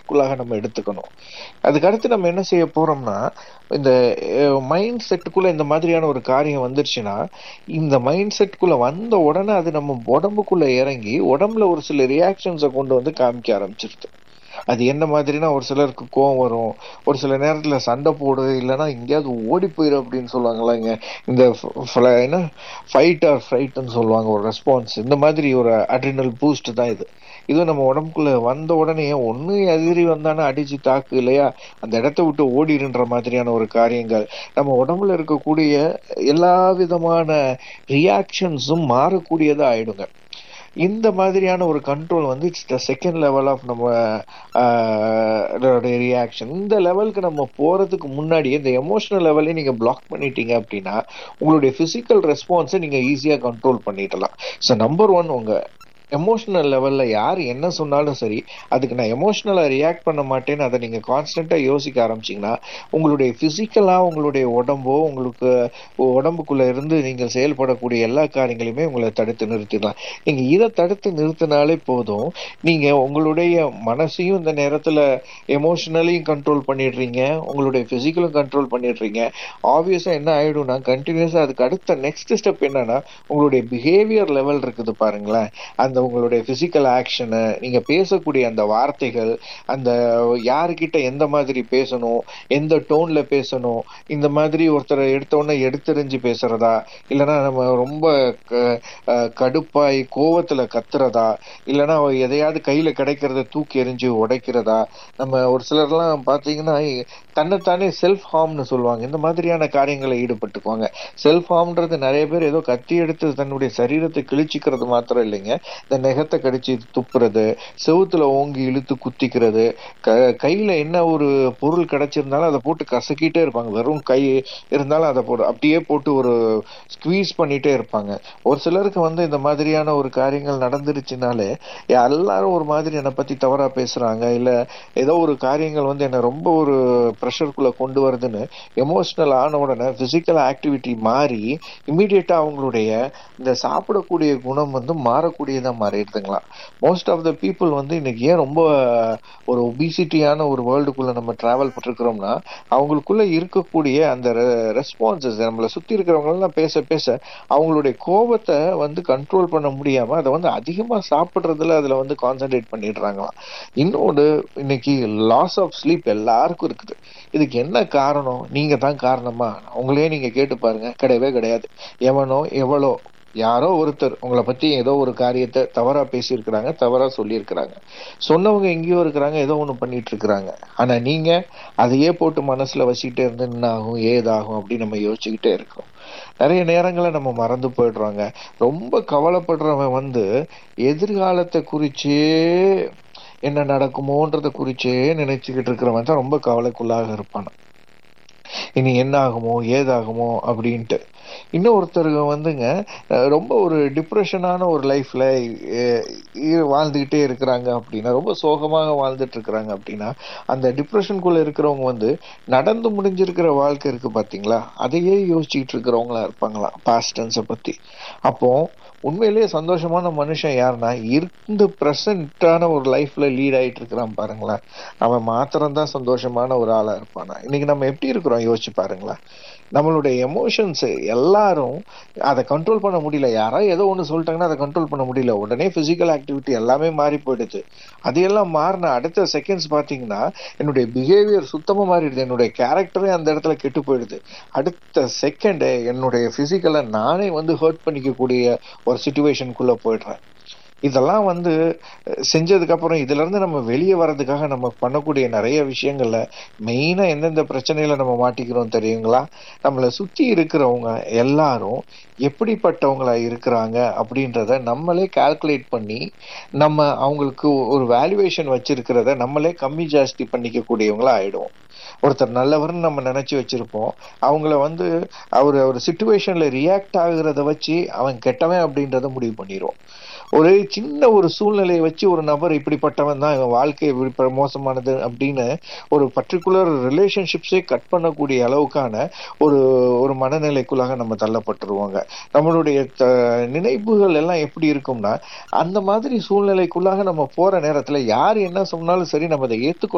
லைஃப்குள்ளாக நம்ம எடுத்துக்கணும் அதுக்கடுத்து நம்ம என்ன செய்ய போறோம்னா இந்த மைண்ட் செட்டுக்குள்ள இந்த மாதிரியான ஒரு காரியம் வந்துருச்சுன்னா இந்த மைண்ட் செட்டுக்குள்ள வந்த உடனே அது நம்ம உடம்புக்குள்ள இறங்கி உடம்புல ஒரு சில ரியாக்ஷன்ஸை கொண்டு வந்து காமிக்க ஆரம்பிச்சிருது அது என்ன மாதிரினா ஒரு சிலருக்கு கோவம் வரும் ஒரு சில நேரத்துல சண்டை போடு இல்லைன்னா எங்கேயாவது ஓடி போயிரு அப்படின்னு சொல்லுவாங்களா இங்க இந்த ஃப- என்ன ஃபைட் ஆர் ஃப்ரைட்னு சொல்லுவாங்க ஒரு ரெஸ்பான்ஸ் இந்த மாதிரி ஒரு அட்ரினல் பூஸ்ட் தான் இது இது நம்ம உடம்புக்குள்ள வந்த உடனே ஒண்ணு எதிரி வந்தானே அடிச்சு தாக்கு இல்லையா அந்த இடத்த விட்டு ஓடிடுன்ற மாதிரியான ஒரு காரியங்கள் நம்ம உடம்புல இருக்கக்கூடிய எல்லா விதமான ரியாக்ஷன்ஸும் மாறக்கூடியதா ஆயிடுங்க இந்த மாதிரியான ஒரு கண்ட்ரோல் வந்து it's the second level of நம்ம ரியாக்ஷன் இந்த லெவலுக்கு நம்ம போறதுக்கு முன்னாடி இந்த எமோஷனல் லெவலே நீங்க பிளாக் பண்ணிட்டீங்க அப்படின்னா உங்களுடைய பிசிக்கல் ரெஸ்பான்ஸை நீங்க ஈஸியா கண்ட்ரோல் பண்ணிடலாம் ஸோ நம்பர் ஒன் உங்க எமோஷனல் லெவல்ல யார் என்ன சொன்னாலும் சரி அதுக்கு நான் எமோஷனலா ரியாக்ட் பண்ண மாட்டேன்னு அதை நீங்க கான்ஸ்டன்டா யோசிக்க ஆரம்பிச்சீங்கன்னா உங்களுடைய பிசிக்கலா உங்களுடைய உடம்போ உங்களுக்கு உடம்புக்குள்ள இருந்து நீங்கள் செயல்படக்கூடிய எல்லா காரியங்களையுமே உங்களை தடுத்து நிறுத்திடலாம் நீங்க இதை தடுத்து நிறுத்தினாலே போதும் நீங்க உங்களுடைய மனசையும் இந்த நேரத்துல எமோஷனலையும் கண்ட்ரோல் பண்ணிடுறீங்க உங்களுடைய பிசிக்கலும் கண்ட்ரோல் பண்ணிடுறீங்க ஆப்வியஸா என்ன ஆயிடும்னா கண்டினியூஸா அதுக்கு அடுத்த நெக்ஸ்ட் ஸ்டெப் என்னன்னா உங்களுடைய பிஹேவியர் லெவல் இருக்குது பாருங்களேன் அந்த உங்களுடைய பிசிக்கல் ஆக்ஷனு நீங்க பேசக்கூடிய அந்த வார்த்தைகள் அந்த யாருக்கிட்ட எந்த மாதிரி பேசணும் எந்த டோன்ல பேசணும் இந்த மாதிரி ஒருத்தரை எடுத்த உடனே எடுத்தெறிஞ்சு பேசுறதா இல்லைன்னா நம்ம ரொம்ப க- அஹ் கடுப்பாய் கோவத்துல கத்துறதா இல்லைன்னா எதையாவது கையில கிடைக்கிறத தூக்கி எறிஞ்சு உடைக்கிறதா நம்ம ஒரு சிலர்லாம் பாத்தீங்கன்னா தன்னைத்தானே செல்ஃப் ஹார்ம்னு சொல்லுவாங்க இந்த மாதிரியான காரியங்களை ஈடுபட்டுக்குவாங்க செல்ஃப் ஹார்ம்ன்றது நிறைய பேர் ஏதோ கத்தி எடுத்து தன்னுடைய சரீரத்தை கிழிச்சிக்கிறது மாத்திரம் இல்லைங்க இந்த நெகத்தை கடிச்சு துப்புறது செவுத்துல ஓங்கி இழுத்து குத்திக்கிறது க கையில என்ன ஒரு பொருள் கிடைச்சிருந்தாலும் அதை போட்டு கசக்கிட்டே இருப்பாங்க வெறும் கை இருந்தாலும் அதை போட்டு அப்படியே போட்டு ஒரு ஸ்குவீஸ் பண்ணிட்டே இருப்பாங்க ஒரு சிலருக்கு வந்து இந்த மாதிரியான ஒரு காரியங்கள் நடந்துருச்சுனாலே எல்லாரும் ஒரு மாதிரி என்னை பத்தி தவறா பேசுறாங்க இல்ல ஏதோ ஒரு காரியங்கள் வந்து என்ன ரொம்ப ஒரு ப்ரெஷருக்குள்ள கொண்டு வருதுன்னு எமோஷனல் ஆன உடனே பிசிக்கல் ஆக்டிவிட்டி மாறி இமீடியட்டா அவங்களுடைய இந்த சாப்பிடக்கூடிய குணம் வந்து மாறக்கூடியதா மாறிடுதுங்களா மோஸ்ட் ஆஃப் த பீப்புள் வந்து இன்னைக்கு ஏன் ரொம்ப ஒரு ஒபிசிட்டியான ஒரு வேர்ல்டுக்குள்ள நம்ம டிராவல் பண்ணிருக்கிறோம்னா அவங்களுக்குள்ள இருக்கக்கூடிய அந்த ரெஸ்பான்சஸ் நம்மளை சுத்தி இருக்கிறவங்க எல்லாம் பேச பேச அவங்களுடைய கோபத்தை வந்து கண்ட்ரோல் பண்ண முடியாம அதை வந்து அதிகமா சாப்பிடுறதுல அதுல வந்து கான்சென்ட்ரேட் பண்ணிடுறாங்களாம் இன்னொன்று இன்னைக்கு லாஸ் ஆஃப் ஸ்லீப் எல்லாருக்கும் இருக்குது இதுக்கு என்ன காரணம் நீங்க தான் காரணமா உங்களே நீங்க கேட்டு பாருங்க கிடையவே கிடையாது எவனோ எவ்வளோ யாரோ ஒருத்தர் உங்களை பத்தி ஏதோ ஒரு காரியத்தை தவறா பேசியிருக்கிறாங்க தவறா சொல்லியிருக்கிறாங்க சொன்னவங்க எங்கேயோ இருக்கிறாங்க ஏதோ ஒண்ணு பண்ணிட்டு இருக்கிறாங்க ஆனா நீங்க அதையே போட்டு மனசுல வச்சுக்கிட்டே இருந்து என்ன ஆகும் ஏதாகும் அப்படின்னு நம்ம யோசிச்சுக்கிட்டே இருக்கோம் நிறைய நேரங்களை நம்ம மறந்து போயிடுறாங்க ரொம்ப கவலைப்படுறவன் வந்து எதிர்காலத்தை குறிச்சே என்ன நடக்குமோன்றத குறிச்சே நினைச்சுக்கிட்டு இருக்கிறவன் தான் ரொம்ப கவலைக்குள்ளாக இருப்பான் இனி என்ன ஆகுமோ ஏதாகுமோ அப்படின்ட்டு இன்னொருத்தருங்க வந்துங்க அஹ் ரொம்ப ஒரு டிப்ரெஷனான ஒரு லைஃப்ல வாழ்ந்துகிட்டே இருக்கிறாங்க அப்படின்னா ரொம்ப சோகமாக வாழ்ந்துட்டு இருக்கிறாங்க அப்படின்னா அந்த டிப்ரெஷனுக்குள்ள இருக்கிறவங்க வந்து நடந்து முடிஞ்சிருக்கிற வாழ்க்கை இருக்கு பாத்தீங்களா அதையே யோசிச்சுட்டு இருக்கிறவங்களா இருப்பாங்களா பாஸ்டன்ஸை பத்தி அப்போ உண்மையிலேயே சந்தோஷமான மனுஷன் யாருன்னா இருந்து பிரசன்டான ஒரு லைஃப்ல லீட் ஆயிட்டு இருக்கிறான் பாருங்களேன் அவன் மாத்திரம்தான் சந்தோஷமான ஒரு ஆளா இருப்பானா இன்னைக்கு நம்ம எப்படி இருக்கிறோம் யோசிச்சு பாருங்களேன் நம்மளுடைய எமோஷன்ஸ் எல்லாரும் அதை கண்ட்ரோல் பண்ண முடியல யாரோ ஏதோ ஒன்று சொல்லிட்டாங்கன்னா அதை கண்ட்ரோல் பண்ண முடியல உடனே பிசிக்கல் ஆக்டிவிட்டி எல்லாமே மாறி போயிடுது அது எல்லாம் மாறின அடுத்த செகண்ட்ஸ் பார்த்தீங்கன்னா என்னுடைய பிஹேவியர் சுத்தமா மாறிடுது என்னுடைய கேரக்டரே அந்த இடத்துல கெட்டு போயிடுது அடுத்த செகண்ட் என்னுடைய பிசிக்கலை நானே வந்து ஹர்ட் பண்ணிக்கக்கூடிய ஒரு சுச்சுவேஷனுக்குள்ள போயிடுறேன் இதெல்லாம் வந்து அஹ், செஞ்சதுக்கு அப்புறம் இதுல இருந்து நம்ம வெளியே வர்றதுக்காக நம்ம பண்ணக்கூடிய நிறைய விஷயங்கள்ல மெயினா எந்தெந்த பிரச்சனையில நம்ம மாட்டிக்கிறோம் தெரியுங்களா நம்மளை சுத்தி இருக்கிறவங்க எல்லாரும் எப்படிப்பட்டவங்களா இருக்கிறாங்க அப்படின்றத நம்மளே கால்குலேட் பண்ணி நம்ம அவங்களுக்கு ஒரு வேல்யூவேஷன் வச்சிருக்கிறத நம்மளே கம்மி ஜாஸ்தி பண்ணிக்க கூடியவங்களா ஆயிடுவோம் ஒருத்தர் நல்லவர்னு நம்ம நினைச்சு வச்சிருப்போம் அவங்கள வந்து அவர் ஒரு சுச்சுவேஷன்ல ரியாக்ட் ஆகுறத வச்சு அவன் கெட்டவன் அப்படின்றத முடிவு பண்ணிடுவோம் ஒரு சின்ன ஒரு சூழ்நிலையை வச்சு ஒரு நபர் இப்படிப்பட்டவன் தான் இவன் வாழ்க்கை இப்படி ப- மோசமானது அப்படின்னு ஒரு பர்டிகுலர் ரிலேஷன்ஷிப்ஸே கட் பண்ணக்கூடிய அளவுக்கான ஒரு ஒரு மனநிலைக்குள்ளாக நம்ம தள்ளப்பட்டுருவாங்க நம்மளுடைய த- நினைப்புகள் எல்லாம் எப்படி இருக்கும்னா அந்த மாதிரி சூழ்நிலைக்குள்ளாக நம்ம போற நேரத்துல யார் என்ன சொன்னாலும் சரி நம்ம அதை ஏத்துக்கொள்ள